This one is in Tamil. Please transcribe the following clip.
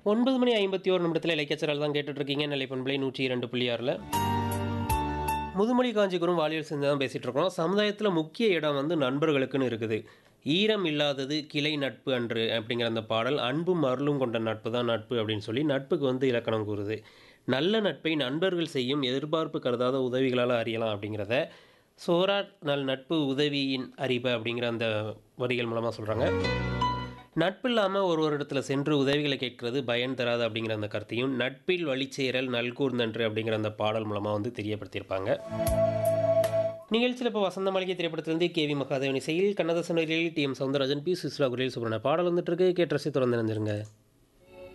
ஒன்பது மணி ஐம்பத்தி ஒரு நிமிடத்தில் இலக்கியச்சரால் தான் கேட்டுட்டு இருக்கீங்க நிலை பண்பலை நூற்றி இரண்டு புள்ளி ஆறில் முதுமொழி காஞ்சிபுரம் வாலியல் செஞ்சு தான் பேசிகிட்டு இருக்கோம் சமுதாயத்தில் முக்கிய இடம் வந்து நண்பர்களுக்குன்னு இருக்குது ஈரம் இல்லாதது கிளை நட்பு அன்று அப்படிங்கிற அந்த பாடல் அன்பும் அருளும் கொண்ட நட்பு தான் நட்பு அப்படின்னு சொல்லி நட்புக்கு வந்து இலக்கணம் கூறுது நல்ல நட்பை நண்பர்கள் செய்யும் எதிர்பார்ப்பு கருதாத உதவிகளால் அறியலாம் அப்படிங்கிறத சோரார் நல் நட்பு உதவியின் அறிவு அப்படிங்கிற அந்த வரிகள் மூலமாக சொல்கிறாங்க நட்பு இல்லாமல் ஒரு ஒரு இடத்துல சென்று உதவிகளை கேட்கறது பயன் தராது அப்படிங்கிற அந்த கருத்தையும் நட்பில் வழிச்சேரல் நல்கூர்ந்தன்று அப்படிங்கிற அந்த பாடல் மூலமாக வந்து தெரியப்படுத்தியிருப்பாங்க நிகழ்ச்சியில் இப்போ வசந்த மாளிகை திரைப்படத்திலிருந்து கே வி மகாதேவன் இசையில் கண்ணதாசன் வரியில் T M Soundararajan P Susheela குரலில் சுப்ரன பாடல் வந்துட்டு இருக்கு கேட்டு ரசி தொடர்ந்து நினைஞ்சிருங்க